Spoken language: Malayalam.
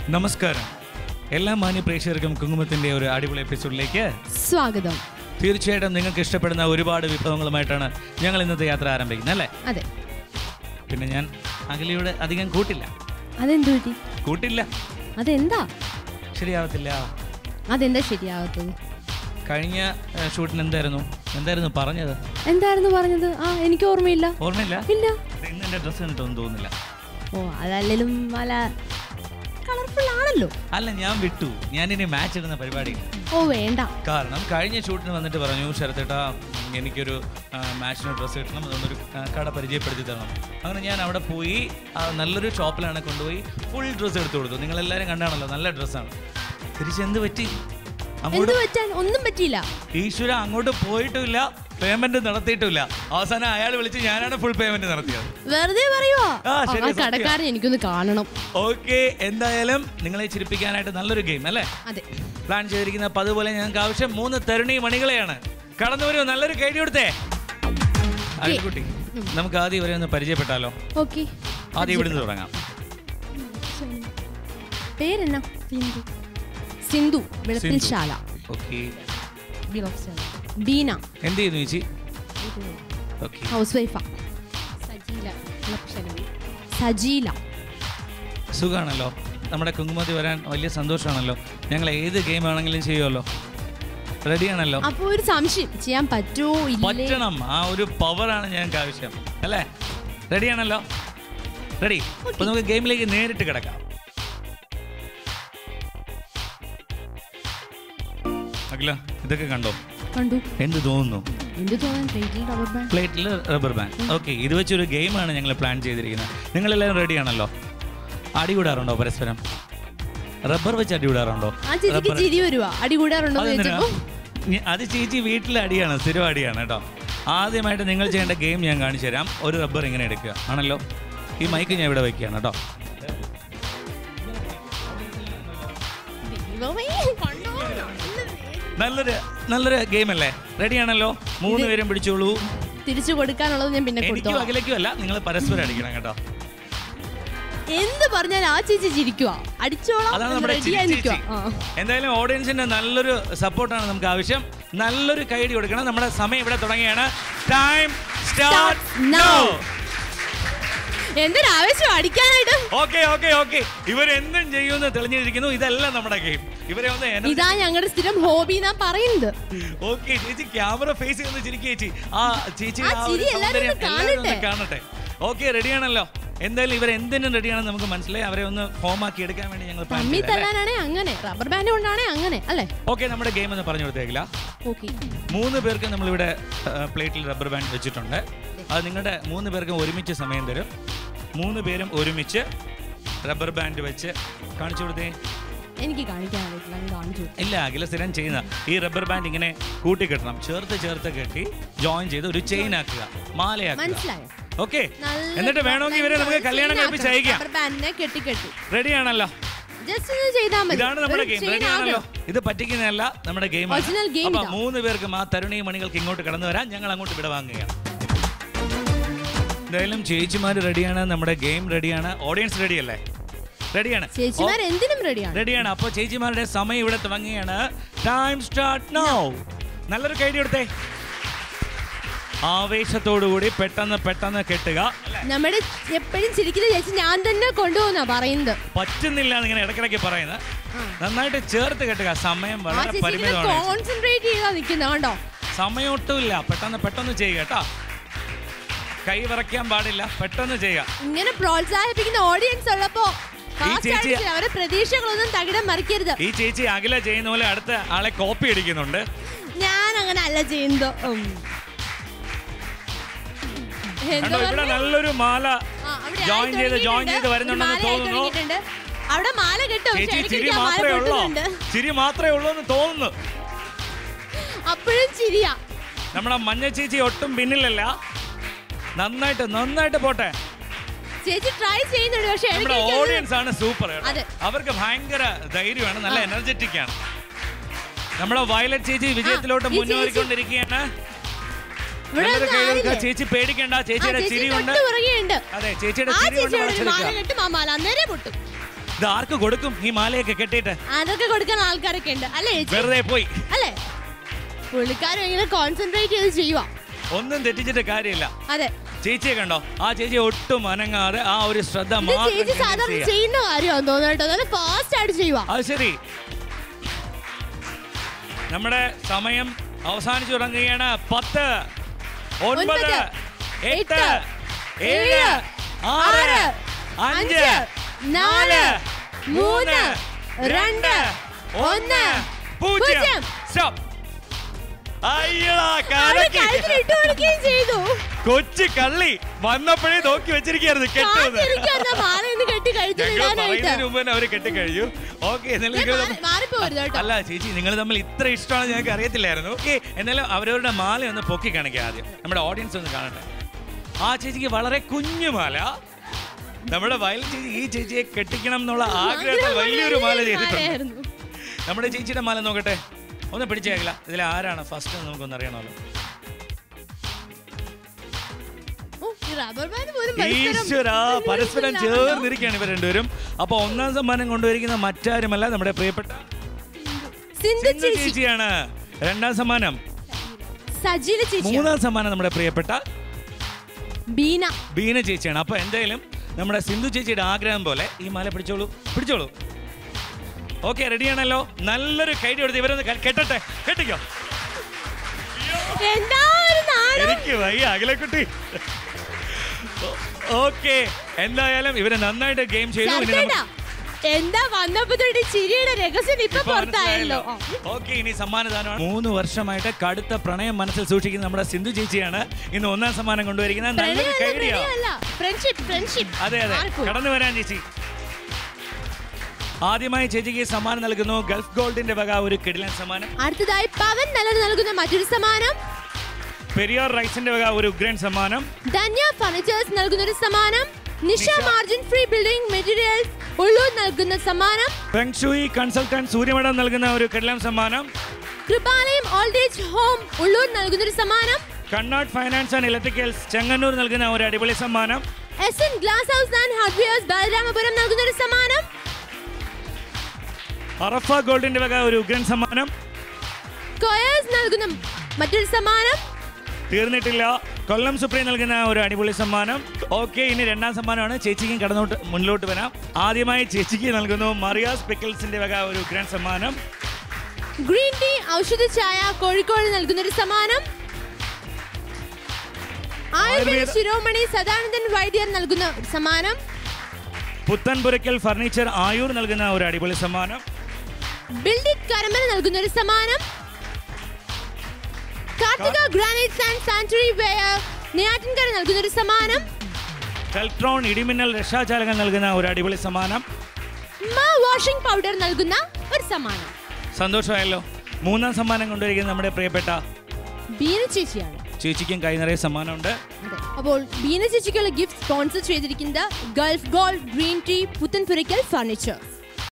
നമസ്കാരം എല്ലാ മാന്യ പ്രേക്ഷകർക്കും കുങ്കുമത്തിന്റെ ഒരു അടിപൊളി എപ്പിസോഡിലേക്ക് സ്വാഗതം തീർച്ചയായിട്ടും നിങ്ങൾക്ക് ഇഷ്ടപ്പെടുന്ന ഒരുപാട് വിഭവങ്ങളുമായിട്ടാണ് ഞങ്ങൾ ഇന്നത്തെ യാത്ര ആരംഭിക്കുന്നത് അല്ലേ അതെ പിന്നെ ഞാൻ അഖിലയോട് അധികം കൂട്ടില്ല അതെന്തു പറ്റി കൂട്ടില്ല അതെന്താ ശരിയാവത്തില്ല അതെന്താ ശരിയാവത്തത് കഴിഞ്ഞ ഏഹ്, ഷൂട്ടിന് എന്തായിരുന്നു എന്തായിരുന്നു പറഞ്ഞത് എന്തായിരുന്നു പറഞ്ഞത് ആ എനിക്ക് ഓർമ്മയില്ല ഓർമ്മയില്ല ഇല്ല ഇന്ന് എൻ്റെ ഡ്രസ്സ് കണ്ടിട്ടൊന്നും തോന്നുന്നില്ല ഓ അതല്ലേലും വല്ല കളർഫുൾ ആണല്ലോ അല്ല ഞാൻ വിട്ടു ഞാനിനി മാച്ച് ഇടുന്ന പരിപാടി ഓ വേണ്ട കാരണം കഴിഞ്ഞ ഷൂട്ടിന് വന്നിട്ട് പറഞ്ഞു ശരത്തേട്ടാ എനിക്കൊരു ആ, മാച്ചിന് ഡ്രസ്സ് കിട്ടണം അതുകൊണ്ടൊരു ആ, കട പരിചയപ്പെടുത്തി തരണം അങ്ങനെ ഞാൻ അവിടെ പോയി ആ, നല്ലൊരു ഷോപ്പിലാണ് കൊണ്ടുപോയി ഫുൾ ഡ്രസ്സ് എടുത്തു കൊടുത്തു നിങ്ങളെല്ലാവരും കണ്ടാണല്ലോ നല്ല ഡ്രസ്സാണ് തിരിച്ച് എന്ത് പറ്റി അങ്ങോട്ട് എന്ത് പറ്റാൻ ഒന്നും പറ്റിയില്ല ഈശ്വര അങ്ങോട്ട് പോയിട്ടുമില്ല പേയ്മെന്റ് നടത്തിയിട്ടുമില്ല അവസാനം അയാൾ വിളിച്ച് ഞാനാണ് ഫുൾ പേയ്മെന്റ് നടത്തിയത് വെറുതെ പറയുവോ ആ, ശരി, ആ സത്യം. കടക്കാരൻ എനിക്കൊന്ന് കാണണം ഓക്കെ എന്തായാലും നിങ്ങളെ ചിരിപ്പിക്കാനായിട്ട് നല്ലൊരു ഗെയിം അല്ലേ അതെ പ്ലാൻ ചെയ്തിരിക്കുന്ന പതുപോലെ ഞങ്ങൾക്ക് ആവശ്യം മൂന്ന് തരുണി മണികളെയാണ് കടന്നു വരൂ നല്ലൊരു കൈഡി കൊടുത്തേ അരുൺകുട്ടി നമുക്ക് ആദ്യം ഇവരെ ഒന്ന് പരിചയപ്പെട്ടാലോ ഓക്കെ ആദ്യം ഇവിടുന്ന് തുടങ്ങാം പേരെന്നാ സിന്ധു സിന്ധു വെളുപ്പിൽശാല ഓക്കെ ബീന എന്ത് ചെയ്യുന്നു ചേച്ചി ഓക്കെ ഹൗസ് വൈഫാ സജീല സുഖാണല്ലോ നമ്മുടെ കുങ്കുമതി വരാൻ വലിയ സന്തോഷമാണല്ലോ ഞങ്ങൾ ഏത് ഗെയിം ആണെങ്കിലും ചെയ്യുമല്ലോ റെഡിയാണല്ലോ അപ്പൊ ഒരു സംശയം ചെയ്യാൻ പറ്റുമോ ഇല്ലേ പറ്റണം ആ ഒരു പവറാണ് ഞങ്ങൾക്ക് ആവശ്യം അല്ലേ റെഡിയാണല്ലോ റെഡി അപ്പൊ നമുക്ക് ഗെയിമിലേക്ക് നേരിട്ട് കിടക്കാം അഖില ഇതൊക്കെ കണ്ടോ കണ്ടു എന്ത് തോന്നുന്നു എന്ത് തോന്നാൻ പ്ലേറ്റിൽ റബ്ബർ ബാൻഡ് പ്ലേറ്റിൽ റബ്ബർ ബാൻഡ് ഓക്കെ ഇത് വെച്ചൊരു ഗെയിമാണ് ഞങ്ങൾ പ്ലാൻ ചെയ്തിരിക്കുന്നത് നിങ്ങളെല്ലാവരും റെഡിയാണല്ലോ അടി കൂടാറുണ്ടോ പരസ്പരം റബ്ബർ വെച്ച് അടി കൂടാറുണ്ടോ ആ ചേച്ചിക്ക് ചിരി വരുവാ അടി കൂടാറുണ്ടോ എന്ന് അതെന്തിനാ? ചോദിച്ചപ്പോ ഞ- അത് ചേച്ചി വീട്ടിലെ അടിയാണ് സ്ഥിരം അടിയാണ് കേട്ടോ ആദ്യമായിട്ട് നിങ്ങൾ ചെയ്യേണ്ട ഗെയിം ഞാൻ കാണിച്ചു തരാം ഒരു റബ്ബർ ഇങ്ങനെ എടുക്കുക ആണല്ലോ ഈ മൈക്ക് ഞാൻ ഇവിടെ വെക്കുകയാണ് കേട്ടോ ദൈവമേ, കണ്ടോ? നല്ലൊരു നല്ലൊരു ഗെയിം അല്ലേ റെഡിയാണല്ലോ മൂന്ന് പേരും പിടിച്ചോളൂ തിരിച്ചു കൊടുക്കാനുള്ളത് ഞാൻ പിന്നെ എനിക്കും കൊടുത്തോളാം അകലേക്കും അല്ല നിങ്ങൾ പരസ്പരം അടിക്കണം കേട്ടോ എന്ത് പറഞ്ഞാൽ ആ ചേച്ചി ചിരിക്കുവാ അതാണ് അടിച്ചോളാം നമ്മുടെ ചിരി റെഡിയായി ചേച്ചി നിൽക്കുക എന്തായാലും ഓഡിയൻസിന്റെ നല്ലൊരു സപ്പോർട്ടാണ് നമുക്ക് ആവശ്യം നല്ലൊരു കൈഡി കൊടുക്കണം നമ്മുടെ സമയം ഇവിടെ തുടങ്ങിയാണ് ടൈം സ്റ്റാർട്ട് നൗ എന്തൊരു ആവേശം അടിക്കാനായിട്ട് ഓക്കെ ഓക്കെ ഓക്കെ ഇവരെന്തും ചെയ്യുമെന്ന് തെളിഞ്ഞിരിക്കുന്നു ഇതല്ല നമ്മുടെ ഗെയിം ഇവരെ ഒന്ന് ഇതാ ഞങ്ങളുടെ സ്ഥിരം ഹോബി എന്നാ പറയുന്നത് ഓക്കെ ചേച്ചി ക്യാമറ ഫേസ് ചെയ്യുന്ന ചിരിക്ക് ചേച്ചി ആ ചേച്ചി ആ ചിരി എല്ലാവരും ഒന്ന് കാണട്ടെ. കാണട്ടെ ഓക്കെ റെഡിയാണല്ലോ എന്തായാലും ഇവർ എന്തിനും റെഡിയാണെന്ന് നമുക്ക് മനസ്സിലായി അവരെ ഒന്ന് ഫോം ആക്കി എടുക്കാൻ വേണ്ടി ഞങ്ങൾ പ്ലാൻ തമ്മി തല്ലാനാണേ അങ്ങനെ റബ്ബർ ബാൻഡ് കൊണ്ടാണേ അങ്ങനെ അല്ലേ ഓക്കെ നമ്മുടെ ഗെയിം ഒന്ന് പറഞ്ഞു കൊടുത്തേക്കില്ല ഓക്കെ മൂന്ന് പേർക്ക് നമ്മളിവിടെ പ്ലേറ്റിൽ റബ്ബർ ബാൻഡ് വെച്ചിട്ടുണ്ട് അത് നിങ്ങളുടെ മൂന്ന് പേർക്കും ഒരുമിച്ച് സമയം തരും മൂന്ന് പേരും ഒരുമിച്ച് റബ്ബർ ബാൻഡ് വെച്ച് കാണിച്ചു കൊടുത്തേ എനിക്ക് കാണിക്കാൻ അറിയത്തില്ല അങ്ങ് കാണിച്ചു ഇല്ല അഖില സ്ഥിരം ചെയ്യുന്ന ഈ റബ്ബർ ബാൻഡ് ഇങ്ങനെ കൂട്ടിക്കെട്ടണം ചേർത്ത് ചേർത്ത് കെട്ടി ജോയിൻ ചെയ്ത് ഒരു ചെയിൻ ആക്കുക മാലയാക്കുക മനസ്സിലായോ ഓക്കെ നല്ല എന്നിട്ട് വേണമെങ്കിൽ ഇവരെ നമുക്ക് കല്യാണം കഴിപ്പിച്ച് അയക്കാം റബ്ബർ ബാൻഡിനെ കെട്ടി കെട്ടി റെഡിയാണല്ലോ ജസ്റ്റ് ഒന്ന് ചെയ്താൽ മതി ഇതാണ് നമ്മുടെ ഒരു ഗെയിം chain റെഡിയാണല്ലോ ആകണം. ഇത് പറ്റിക്കുന്നതല്ല നമ്മുടെ ഗെയിം Original game അപ്പൊ ഇതാ. മൂന്ന് പേർക്കും ആ തരുണീ മണികൾക്ക് ഇങ്ങോട്ട് കടന്നു വരാൻ ഞങ്ങൾ അങ്ങോട്ട് വിട വാങ്ങുകയാണ് എന്തായാലും ചേച്ചിമാര് റെഡിയാണ് നമ്മുടെ ഗെയിം റെഡിയാണ് ഓഡിയൻസ് റെഡിയല്ലേ റെഡിയാണ് ചേച്ചിമാർ എന്തിനും റെഡിയാണ് റെഡിയാണ് അപ്പോൾ ചേച്ചിമാരുടെ സമയം ഇവിടെ തുടങ്ങുകയാണ് ടൈം സ്റ്റാർട്ട് നൗ നല്ലൊരു കൈഡി കൊടുത്തേ ആവേശത്തോടുകൂടി പെട്ടെന്ന് പെട്ടെന്ന് കെട്ടുക അല്ലേ? നമ്മുടെ എപ്പോഴും ചിരിക്കുന്ന ചേച്ചി ഞാൻ തന്നെ കൊണ്ടുപോകുന്ന പറയുന്നത് പറ്റുന്നില്ല എന്ന് ഇങ്ങനെ ഇടയ്ക്കിടയ്ക്ക് പറയുന്നത് നന്നായിട്ട് ചേർത്ത് കെട്ടുക സമയം ആ വളരെ ചേച്ചി പരിമിതമാണ് കോൺസെൻട്രേറ്റ് ചെയ്താ നിൽക്കുന്ന കണ്ടോ സമയം ഒട്ടുമില്ല പെട്ടെന്ന് പെട്ടെന്ന് ചെയ്യുക കേട്ടോ കൈ വിറയ്ക്കാൻ പാടില്ല പെട്ടെന്ന് ചെയ്യുക ഇങ്ങനെ പ്രോത്സാഹിപ്പിക്കുന്ന ഓഡിയൻസ് ഉള്ളപ്പോ fast ചേച്ചി- ആയിട്ട് ചെയ്യ്. അവരെ പ്രതീക്ഷകളൊന്നും തകിടം മറിക്കരുത് ഈ ചേച്ചി അകല ചെയ്യുന്ന പോലെ അടുത്ത ആളെ കോപ്പി അടിക്കുന്നുണ്ട് ഞാൻ അങ്ങനെ അല്ല ചെയ്യുന്നത് ഉം. എന്താ കണ്ടോ ഇവിടെ പറഞ്ഞേ? നല്ലൊരു മാല ആ, അവിടെ ജോയിൻ ആയി ചെയ്ത് ജോയിൻ തുടങ്ങിയിട്ടുണ്ട്. ചെയ്ത് വരുന്നുണ്ടെന്ന് മാലയായി തോന്നുന്നു തുടങ്ങിയിട്ടുണ്ട്. അവിടെ മാല കെട്ടും പക്ഷെ ചേച്ചി ഇടയ്ക്ക് ചിരി എനിക്ക് ആ മാല മാത്രമേ ഉള്ളൂ പൊട്ടുന്നുണ്ട് ചിരി മാത്രമേ ഉള്ളൂ എന്ന് തോന്നുന്നു അപ്പോഴും ചിരിയാ നമ്മുടെ മഞ്ഞ ചേച്ചി ഒട്ടും പിന്നിലല്ല നന്നായിട്ട് നന്നായിട്ട് പോട്ടെ ചേച്ചി ട്രൈ ചെയ്യുന്നുണ്ട് പക്ഷെ ഇടയ്ക്ക് നമ്മുടെ എനിക്കത് ഓഡിയൻസ് ആണ് സൂപ്പർ അതെ. അവർക്ക് ഭയങ്കര ധൈര്യമാണ് നല്ല എനർജറ്റിക് ആണ് നമ്മുടെ വയലറ്റ് ചേച്ചി വിജയത്തിലോട്ട് ഈ ചേച്ചി- മുന്നേറിക്കൊണ്ടിരിക്കുകയാണ് ഇവിടെ നല്ലൊരു ഒന്നും കൈ കൊടുക്കുക. ആയില്ലേ? ചേച്ചി പേടിക്കണ്ട ആ, ചേച്ചിയുടെ ചേച്ചി ചിരി കൊണ്ട് തൊട്ട് പുറകെയുണ്ട് അതെ ചേച്ചിയുടെ ആ ചിരി കൊണ്ട് ചേച്ചിയോട് ഒരു മാല വളച്ചെടുക്കുക കെട്ടും ആ മാല അന്നേരം പൊട്ടും ഇത് ആർക്ക് കൊടുക്കും ഈ മാലയൊക്കെ കെട്ടിയിട്ട് അതൊക്കെ കൊടുക്കാൻ ആൾക്കാരൊക്കെ ഉണ്ട് അല്ലേ ചേച്ചി വെറുതെ പോയി അല്ലേ പുള്ളിക്കാരും ഇങ്ങനെ കോൺസെൻട്രേറ്റ് ചെയ്ത് ചെയ്യുക ഒന്നും തെറ്റിച്ചിട്ട് കാര്യമില്ല അതെ ചേച്ചിയെ കണ്ടോ ആ ചേച്ചി ഒട്ടും അനങ്ങാതെ ആ ഒരു ശ്രദ്ധ ഇത് മാത്രം ചേച്ചി കേന്ദ്രീകരിച്ച് സാധാരണ ചെയ്യാ. ചെയ്യുന്ന കാര്യമാണെന്ന് തോന്നുന്നു കേട്ടോ നല്ല ഫാസ്റ്റ് ആയിട്ട് ചെയ്യുക അത് ശരി നമ്മുടെ സമയം അവസാനിച്ചു തുടങ്ങുകയാണ് പത്ത് ഒൻപത് ഒൻപത്, എട്ട് എട്ട്, ഏഴ് ഏഴ്, ആറ് ആറ്, അഞ്ച് അഞ്ച്, നാല് മൂന്ന്, മൂന്ന് രണ്ട് ഒന്ന് പൂജ്യം പൂജ്യം. സ്റ്റോപ്പ് അയ്യടാ അവര് കലക്കി കഴുത്തിൽ ഇട്ട് കൊടുക്കുകയും ചെയ്തു കൊച്ചു കള്ളി വന്നപ്പോഴേ നോക്കി വെച്ചിരിക്കുകയായിരുന്നു കെട്ടുന്നത് കാത്തിരിക്കുന്ന മാല ഇന്ന് കെട്ടി ഞങ്ങൾ കഴുത്തിലിടാനായിട്ട് പറയുന്നതിന് മുമ്പ് തന്നെ അവര് കെട്ടിക്കഴിഞ്ഞു ഓക്കെ ദേ, മാറി- മാറിപ്പോകരുത് കേട്ടോ അല്ല ചേച്ചി നിങ്ങൾ തമ്മിൽ ഇത്ര ഇഷ്ടമാണെന്ന് ഞങ്ങൾക്ക് അറിയത്തില്ലായിരുന്നു ഓക്കെ എന്നാലും അവരവരുടെ മാല ഒന്ന് പൊക്കി കാണിക്കാം ആദ്യം നമ്മുടെ ഓഡിയൻസ് ഒന്ന് കാണട്ടെ ആ ചേച്ചിക്ക് വളരെ കുഞ്ഞു മാല നമ്മുടെ വയൽ ചേച്ചി ഈ ചേച്ചിയെ കെട്ടിക്കണം എന്നുള്ള ആഗ്രഹത്തിൽ വലിയൊരു മാല ചെയ്തിട്ടുണ്ട് മാലയായിരുന്നു. നമ്മുടെ ചേച്ചിയുടെ മാല നോക്കട്ടെ ഒന്ന് പിടിച്ചേക്കില്ല ഇതിൽ ആരാണ് ഫസ്റ്റ് എന്ന് നമുക്കൊന്ന് അറിയണമല്ലോ ഓ, ഈ റബ്ബർ ബാൻഡ് പോലും പരസ്പരം ഈശ്വര പരസ്പരം ഇല്ലാണല്ലോ. ചേർന്നിരിക്കുകയാണ് ഇവർ രണ്ടുപേരും അപ്പൊ ഒന്നാം സമ്മാനം കൊണ്ടുവരിക്കുന്ന മറ്റാരുമല്ല നമ്മുടെ പ്രിയപ്പെട്ട സിന്ധു സിന്ധു ചേച്ചി ചേച്ചിയാണ് രണ്ടാം സമ്മാനം സജീല ചേച്ചി മൂന്നാം സമ്മാനം നമ്മുടെ പ്രിയപ്പെട്ട ബീന ബീന ചേച്ചിയാണ് അപ്പൊ എന്തായാലും നമ്മുടെ സിന്ധു ചേച്ചിയുടെ ആഗ്രഹം പോലെ ഈ മാല പിടിച്ചോളൂ പിടിച്ചോളൂ ഓക്കെ റെഡിയാണല്ലോ നല്ലൊരു കൈഡി കൊടുത്ത് ഇവരൊന്ന് ക- കെട്ടട്ടെ കെട്ടിക്കോ എന്താ ഒരു നാണം എനിക്ക് വയ്യ അഖിലക്കുട്ടി ഓക്കെ എന്തായാലും ഇവര് നന്നായിട്ട് ഗെയിം ചെയ്തു ഇനി നമുക്ക് ശരത്തേട്ടാ, എന്താ വന്നപ്പോ തൊട്ട് ചിരിയുടെ രഹസ്യം ഇപ്പൊ ഇപ്പൊ പുറത്തായല്ലോ മനസ്സിലായല്ലോ. ഓക്കെ ഇനി സമ്മാനദാനമാണ് മൂന്ന് വർഷമായിട്ട് കടുത്ത പ്രണയം മനസ്സിൽ സൂക്ഷിക്കുന്ന നമ്മുടെ സിന്ധു ചേച്ചിയാണ് ഇന്ന് ഒന്നാം സമ്മാനം കൊണ്ടുവരിക്കുന്നത് നല്ലൊരു കൈഡിയാ ഫ്രണ്ട്ഷിപ്പ് ഫ്രണ്ട്ഷിപ്പ് അതെ അതെ കടന്നു വരാൻ ചേച്ചി ആദ്യമായി ചേച്ചിക്ക് സമ്മാനം നൽകുന്നു ഗൾഫ് ഗോൾഡിന്റെ വക ഒരു കിടിലൻ സമ്മാനം അടുത്തതായി പവൻ നല്ലത് നൽകുന്ന മറ്റൊരു സമ്മാനം പെരിയാർ റൈസിന്റെ വക ഒരു ഉഗ്രൻ സമ്മാനം ധന്യ ഫർണിച്ചേഴ്സ് നൽകുന്ന ഒരു സമ്മാനം Nisha Nisha. Margin free building materials Ulloor നൽകുന്ന സമ്മാനം ഫെങ്ഷുയി കൺസൾട്ടന്റ് സൂര്യമഠം നൽകുന്ന ഒരു കിടിലൻ സമ്മാനം Krupalayam old age home Ulloor നൽകുന്ന ഒരു സമ്മാനം Kannad finance and electricals Chengannur നൽകുന്ന ഒരു അടിപൊളി സമ്മാനം S N glass house and hardwares Balaramapuram നൽകുന്ന ഒരു സമ്മാനം അറഫ ഗോൾഡിന്റെ വക ഒരു ഉഗ്രൻ സമ്മാനം കൊയേഴ്സ് നൽകുന്ന മറ്റൊരു സമ്മാനം തീർന്നിട്ടില്ല കൊല്ലം സുപ്രീം നൽകുന്ന ഒരു അടിപൊളി സമ്മാനം ഓക്കെ ഇനി രണ്ടാം സമ്മാനമാണ് ചേച്ചിക്കും കടന്നോട്ട് മുന്നിലോട്ട് വരാം ആദ്യമായി ചേച്ചിക്ക് നൽകുന്നു മറിയാസ് പിക്കിൾസിന്റെ വക ഒരു ഗ്രാൻഡ് സമ്മാനം ഗ്രീൻ ടീ ഔഷധ ചായ കോഴിക്കോട് നൽകുന്ന ഒരു സമ്മാനം ആയുർവേദ ആയുർവേദ- ശിരോമണി സദാനന്ദൻ വൈദ്യർ നൽകുന്ന ഒരു സമ്മാനം പുത്തൻപുരയ്ക്കൽ ഫർണിച്ചർ ആയൂർ നൽകുന്ന ഒരു അടിപൊളി സമ്മാനം ബിൽഡിംഗ് കരമന നൽകുന്ന ഒരു സമ്മാനം Karthika granites and sanitary ware Neyyattinkara നൽകുന്ന ഒരു സമ്മാനം ടെൽട്രോൺ ഇടിമിന്നൽ രക്ഷാചാലകൻ നൽകുന്ന ഒരു അടിപൊളി സമ്മാനം മാ വാഷിംഗ് പൗഡർ നൽകുന്ന ഒരു സമ്മാനം സന്തോഷമായല്ലോ മൂന്നാം സമ്മാനം കൊണ്ടുവരിക്കുന്നത് നമ്മുടെ പ്രിയപ്പെട്ട ബീന ചേച്ചിയാണ് ചേച്ചിക്കും കൈ നിറയെ സമ്മാനമുണ്ട് അതെ. അപ്പോൾ ബീന ചേച്ചിക്കുള്ള ഗിഫ്റ്റ് സ്പോൺസർ ചെയ്തിരിക്കുന്നത് Gulf gold green tea Puthenpurackal furniture